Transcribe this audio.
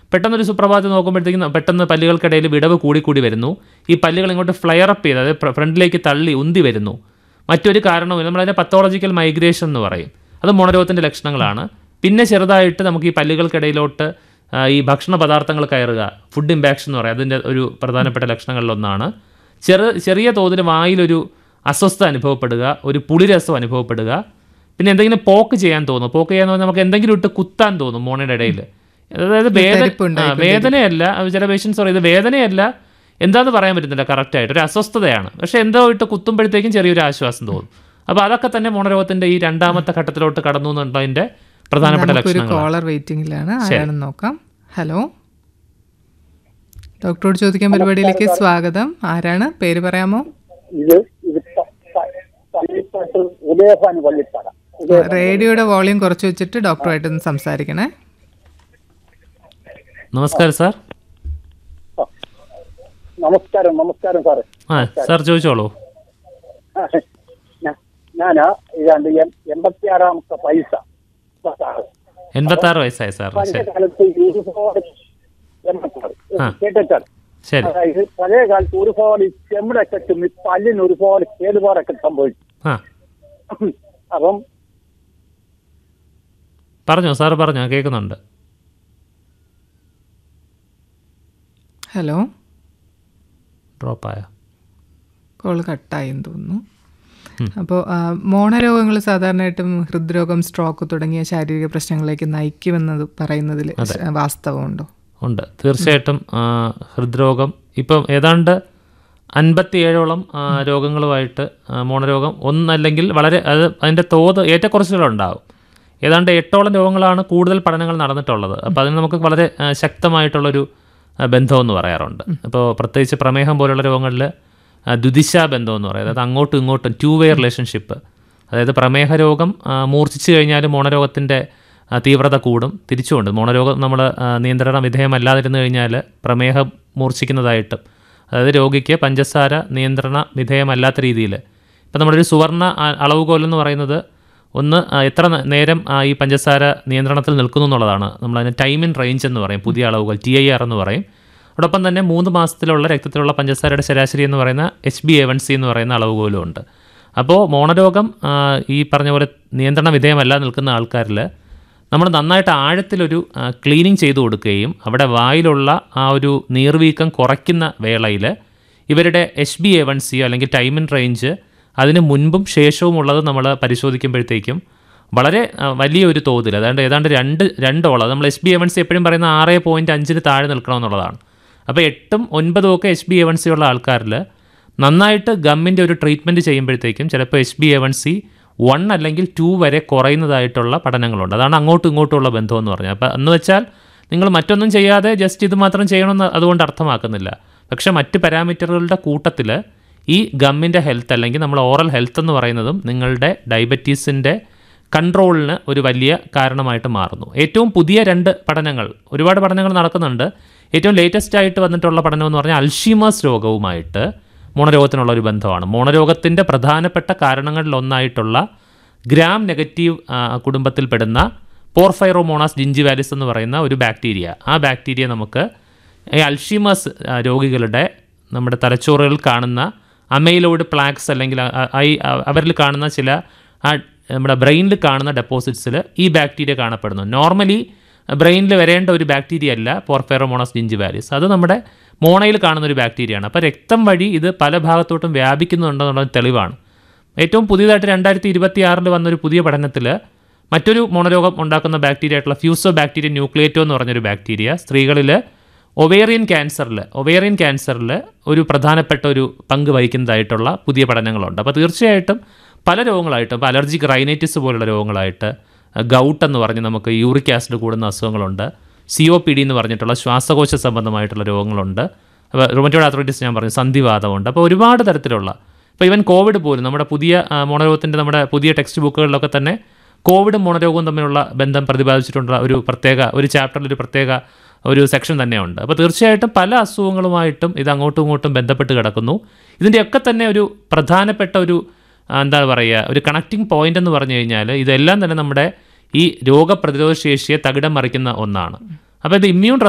പെട്ടെന്നൊരു സുപ്രഭാതം നോക്കുമ്പോഴത്തേക്കും പെട്ടെന്ന് പല്ലുകൾക്കിടയിൽ വിടവ് കൂടിക്കൂടി വരുന്നു ഈ പല്ലുകൾ ഇങ്ങോട്ട് ഫ്ലെയർ അപ്പ് ചെയ്ത് അതായത് ഫ്രണ്ടിലേക്ക് തള്ളി ഉന്തി വരുന്നു മറ്റൊരു കാരണവും നമ്മളതിനെ പത്തോളജിക്കൽ മൈഗ്രേഷൻ എന്ന് പറയും അത് മോണരോഗത്തിൻ്റെ ലക്ഷണങ്ങളാണ് പിന്നെ ചെറുതായിട്ട് നമുക്ക് ഈ പല്ലുകൾക്കിടയിലോട്ട് ആ, ഈ ഭക്ഷണ പദാർത്ഥങ്ങൾ കയറുക ഫുഡ് ഇമ്പാക്ഷൻ എന്ന് പറയും അതിൻ്റെ ഒരു പ്രധാനപ്പെട്ട ലക്ഷണങ്ങളിലൊന്നാണ് ചെറു ചെറിയ തോതിൽ വായിലൊരു അസ്വസ്ഥത അനുഭവപ്പെടുക ഒരു പുളിരസം അനുഭവപ്പെടുക പിന്നെ എന്തെങ്കിലും പോക്ക് ചെയ്യാൻ തോന്നും പോക്ക് ചെയ്യാന്ന് പറഞ്ഞാൽ നമുക്ക് എന്തെങ്കിലും ഇട്ട് കുത്താൻ തോന്നും മോണയുടെ ഇടയിൽ അതായത് വേദന തരിപ്പുണ്ടായി ആ, വേദനയല്ല അത് ചില പേഷ്യൻസ് പറയും ഇത് വേദനയല്ല എന്താന്ന് പറയാൻ പറ്റുന്നില്ല കറക്റ്റായിട്ട് ഒരു അസ്വസ്ഥതയാണ് പക്ഷെ എന്തോ ഇട്ട് കുത്തുമ്പോഴത്തേക്കും ചെറിയൊരു ആശ്വാസം തോന്നും അപ്പോൾ അതൊക്കെ തന്നെ മോണരോഗത്തിന്റെ ഈ രണ്ടാമത്തെ ഘട്ടത്തിലോട്ട് കടന്നു എന്നുള്ളതിന്റെ പ്രധാനപ്പെട്ട നമുക്കൊരു ലക്ഷണങ്ങൾ കോളർ വെയിറ്റിംഗിലാണ് ആരാണെന്ന് നോക്കാം ഹലോ ഡോക്ടറോട് ചോദിക്കാൻ പരിപാടിയിലേക്ക് സ്വാഗതം ആരാണ് പേര് പറയാമോ ഇത് ഇത് പ- പ- പള്ളിപ്പാട്ട് ഉദയഭാനു പള്ളിപ്പാട ഉദയ റേഡിയോയുടെ വോളിയം കുറച്ച് വെച്ചിട്ട് ഡോക്ടറുമായിട്ടൊന്ന് സംസാരിക്കണേ നമസ്കാരം സാർ നമസ്കാരം നമസ്കാരം സാറേ ആ സാർ ചോദിച്ചോളൂ ഞാ- ഞാനാ ഏതാണ്ട് എം- എൺപത്തിയാറാമത്തെ പൈസ എൺപത്തി ആറ് വയസ്സായി സാർ പഴയ ശരി കാലത്ത് ഒരുപാട് എൺപത്താറ് ആ. കേട്ടിട്ടാണ് ശരി അതായത് പഴയ കാലത്ത് ഒരുപാട് ചെമ്മിടൊക്കെ ചെമ്മി പല്ലിന് ഒരുപാട് കേടുപാടൊക്കെ സംഭവിച്ചു ആ അപ്പം പറഞ്ഞോ സാർ പറഞ്ഞോ കേൾക്കുന്നുണ്ട് ഹലോ ഡ്രോപ്പായ കോൾ കട്ടായി എന്ന് തോന്നുന്നു അപ്പോൾ മോണരോഗങ്ങൾ സാധാരണയായിട്ടും ഹൃദ്രോഗം സ്ട്രോക്ക് തുടങ്ങിയ ശാരീരിക പ്രശ്നങ്ങളിലേക്ക് നയിക്കുമെന്നത് പറയുന്നതിൽ വാസ്തവമുണ്ടോ ഉണ്ട് തീർച്ചയായിട്ടും ആ, ഹൃദ്രോഗം ഇപ്പം ഏതാണ്ട് അൻപത്തിയേഴോളം ആ, രോഗങ്ങളുമായിട്ട് ആ, മോണരോഗം ഒന്നല്ലെങ്കിൽ വളരെ അത് അതിൻ്റെ തോത് ഏറ്റക്കുറച്ചിലുണ്ടാവും ഏതാണ്ട് എട്ടോളം രോഗങ്ങളാണ് കൂടുതൽ പഠനങ്ങൾ നടന്നിട്ടുള്ളത് അപ്പോൾ അതിന് നമുക്ക് വളരെ ആ, ശക്തമായിട്ടുള്ളൊരു ആ, ബന്ധമെന്ന് പറയാറുണ്ട് അപ്പോൾ പ്രത്യേകിച്ച് പ്രമേഹം പോലുള്ള രോഗങ്ങളിൽ ദ്വിദിശ ബന്ധം എന്ന് പറയും അതായത് അങ്ങോട്ടും ഇങ്ങോട്ടും ടു വേ റിലേഷൻഷിപ്പ് അതായത് പ്രമേഹ രോഗം ആ, മൂർച്ഛിച്ചു കഴിഞ്ഞാൽ മോണരോഗത്തിൻ്റെ ആ, തീവ്രത കൂടും തിരിച്ചുകൊണ്ട് മോണരോഗം നമ്മൾ നിയന്ത്രണ വിധേയമല്ലാതിരുന്നു കഴിഞ്ഞാൽ പ്രമേഹം മൂർച്ഛിക്കുന്നതായിട്ടും അതായത് രോഗിക്ക് പഞ്ചസാര നിയന്ത്രണ വിധേയമല്ലാത്ത രീതിയിൽ ഇപ്പം നമ്മളൊരു സുവർണ ആ- അളവുകോൽ എന്ന് പറയുന്നത് ഒന്ന് ആ, എത്ര ന- നേരം ആ, ഈ പഞ്ചസാര നിയന്ത്രണത്തിൽ നിൽക്കുന്നു എന്നുള്ളതാണ് നമ്മളതിന് ടൈം ഇൻ റേഞ്ച് എന്ന് പറയും പുതിയ അളവുകൾ ടി ഐ ആർ എന്ന് പറയും അതോടൊപ്പം തന്നെ മൂന്ന് മാസത്തിലുള്ള രക്തത്തിലുള്ള പഞ്ചസാരയുടെ ശരാശരി എന്ന് പറയുന്ന H B A one C എന്ന് പറയുന്ന അളവുകോലും ഉണ്ട് അപ്പോൾ മോണരോഗം ആ, ഈ പറഞ്ഞ പോലെ നിയന്ത്രണ വിധേയമല്ല നിൽക്കുന്ന ആൾക്കാരിൽ നമ്മൾ നന്നായിട്ട് ആഴത്തിലൊരു ക്ലീനിങ് ചെയ്തു കൊടുക്കുകയും അവിടെ വായിലുള്ള ആ ഒരു നീർവീക്കം കുറയ്ക്കുന്ന വേളയിൽ ഇവരുടെ എച്ച് ബി എ വൺ സിയോ അല്ലെങ്കിൽ ടൈം ഇൻ റേഞ്ച് അതിന് മുൻപും ശേഷവും ഉള്ളത് നമ്മൾ പരിശോധിക്കുമ്പോഴത്തേക്കും വളരെ ആ, വലിയൊരു തോതിൽ അതായത് ഏതാണ്ട് രണ്ട് രണ്ടോളം നമ്മൾ H B A one C എപ്പോഴും പറയുന്ന ആറ് പോയിൻറ്റ് അഞ്ചിന് താഴെ നിൽക്കണമെന്നുള്ളതാണ് അപ്പോൾ എട്ടും ഒൻപതും ഒക്കെ H B A one C ഉള്ള ആൾക്കാരിൽ നന്നായിട്ട് ഗമ്മിൻ്റെ ഒരു ട്രീറ്റ്മെൻറ്റ് ചെയ്യുമ്പോഴത്തേക്കും ചിലപ്പോൾ H B A one C one അല്ലെങ്കിൽ ടു വരെ കുറയുന്നതായിട്ടുള്ള പഠനങ്ങളുണ്ട് അതാണ് അങ്ങോട്ടും ഇങ്ങോട്ടുമുള്ള ബന്ധം എന്ന് പറഞ്ഞാൽ അപ്പോൾ എന്ന് വെച്ചാൽ നിങ്ങൾ മറ്റൊന്നും ചെയ്യാതെ ജസ്റ്റ് ഇത് മാത്രം ചെയ്യണമെന്ന് അതുകൊണ്ട് അർത്ഥമാക്കുന്നില്ല പക്ഷേ മറ്റ് പാരാമീറ്ററുകളുടെ കൂട്ടത്തിൽ ഈ ഗമ്മിൻ്റെ ഹെൽത്ത് അല്ലെങ്കിൽ നമ്മൾ ഓറൽ ഹെൽത്ത് എന്ന് പറയുന്നതും നിങ്ങളുടെ ഡയബറ്റീസിൻ്റെ കൺട്രോളിന് ഒരു വലിയ കാരണമായിട്ട് മാറുന്നു ഏറ്റവും പുതിയ രണ്ട് പഠനങ്ങൾ ഒരുപാട് പഠനങ്ങൾ നടക്കുന്നുണ്ട് ഏറ്റവും ലേറ്റസ്റ്റ് ആയിട്ട് വന്നിട്ടുള്ള പഠനം എന്ന് പറഞ്ഞാൽ അൽഷീമേഴ്സ് രോഗവുമായിട്ട് മോണരോഗത്തിനുള്ള ഒരു ബന്ധമാണ് മോണരോഗത്തിൻ്റെ പ്രധാനപ്പെട്ട കാരണങ്ങളിലൊന്നായിട്ടുള്ള ഗ്രാം നെഗറ്റീവ് ആ, കുടുംബത്തിൽപ്പെടുന്ന പോർഫൈറോമോണാസ് ജിഞ്ചിവാലിസ് എന്ന് പറയുന്ന ഒരു ബാക്ടീരിയ ആ ബാക്ടീരിയ നമുക്ക് ഈ അൽഷീമേഴ്സ് ആ, രോഗികളുടെ നമ്മുടെ തലച്ചോറുകളിൽ കാണുന്ന അമൈലോയിഡ് പ്ലാക്സ് അല്ലെങ്കിൽ അ- അ- ഐ അ- അവരിൽ കാണുന്ന ചില ആ നമ്മുടെ ബ്രെയിനിൽ കാണുന്ന ഡെപ്പോസിറ്റ്സിൽ ഈ ബാക്ടീരിയ കാണപ്പെടുന്നു നോർമലി ബ്രെയിനിൽ വരേണ്ട ഒരു ബാക്ടീരിയ അല്ല പോർഫെറോമോണസ് ജിഞ്ചിവാലിസ് അത് നമ്മുടെ മോണയിൽ കാണുന്ന ഒരു ബാക്ടീരിയയാണ് അപ്പോൾ രക്തം വഴി ഇത് പല ഭാഗത്തോട്ടും വ്യാപിക്കുന്നുണ്ടെന്നുള്ള തെളിവാണ് ഏറ്റവും പുതിയതായിട്ട് രണ്ടായിരത്തി ഇരുപത്തി ആറിൽ വന്നൊരു പുതിയ പഠനത്തിൽ മറ്റൊരു മോണരോഗം ഉണ്ടാക്കുന്ന ബാക്ടീരിയ ആയിട്ടുള്ള ഫ്യൂസോ ബാക്ടീരിയ ന്യൂക്ലിയേറ്റോ എന്ന് പറഞ്ഞൊരു ബാക്ടീരിയ സ്ത്രീകളിൽ ഒവേറിയൻ ക്യാൻസറിൽ ഒവേറിയൻ ക്യാൻസറിൽ ഒരു പ്രധാനപ്പെട്ട ഒരു പങ്ക് വഹിക്കുന്നതായിട്ടുള്ള പുതിയ പഠനങ്ങളുണ്ട് അപ്പോൾ തീർച്ചയായിട്ടും പല രോഗങ്ങളായിട്ട് ഇപ്പോൾ അലർജിക് റൈനൈറ്റിസ് പോലുള്ള രോഗങ്ങളായിട്ട് ഗൗട്ട് എന്ന് പറഞ്ഞ് നമുക്ക് യൂറിക് ആസിഡ് കൂടുന്ന അസുഖങ്ങളുണ്ട് സി ഒ പി ഡി എന്ന് പറഞ്ഞിട്ടുള്ള ശ്വാസകോശ സംബന്ധമായിട്ടുള്ള രോഗങ്ങളുണ്ട് അപ്പോൾ റുമറ്റോഡ് ആർത്രൈറ്റിസ് ഞാൻ പറഞ്ഞു സന്ധിവാദമുണ്ട് അപ്പോൾ ഒരുപാട് തരത്തിലുള്ള ഇപ്പോൾ ഇവൻ കോവിഡ് പോലും നമ്മുടെ പുതിയ ആ, മോണരോഗത്തിൻ്റെ നമ്മുടെ പുതിയ ടെക്സ്റ്റ് ബുക്കുകളിലൊക്കെ തന്നെ കോവിഡും മോണരോഗവും തമ്മിലുള്ള ബന്ധം പ്രതിപാദിച്ചിട്ടുള്ള ഒരു പ്രത്യേക ഒരു ചാപ്റ്ററിൽ ഒരു പ്രത്യേക ഒരു സെക്ഷൻ തന്നെയുണ്ട് അപ്പോൾ തീർച്ചയായിട്ടും പല അസുഖങ്ങളുമായിട്ടും ഇത് അങ്ങോട്ടും ഇങ്ങോട്ടും ബന്ധപ്പെട്ട് കിടക്കുന്നു ഇതിൻ്റെയൊക്കെ തന്നെ ഒരു പ്രധാനപ്പെട്ട ഒരു ആ, എന്താ പറയുക ഒരു കണക്റ്റിംഗ് പോയിന്റ് എന്ന് പറഞ്ഞു കഴിഞ്ഞാൽ ഇതെല്ലാം തന്നെ നമ്മുടെ ഈ രോഗപ്രതിരോധ ശേഷിയെ തകിടം മറിക്കുന്ന ഒന്നാണ് അപ്പോൾ ഇത് ഇമ്മ്യൂൺ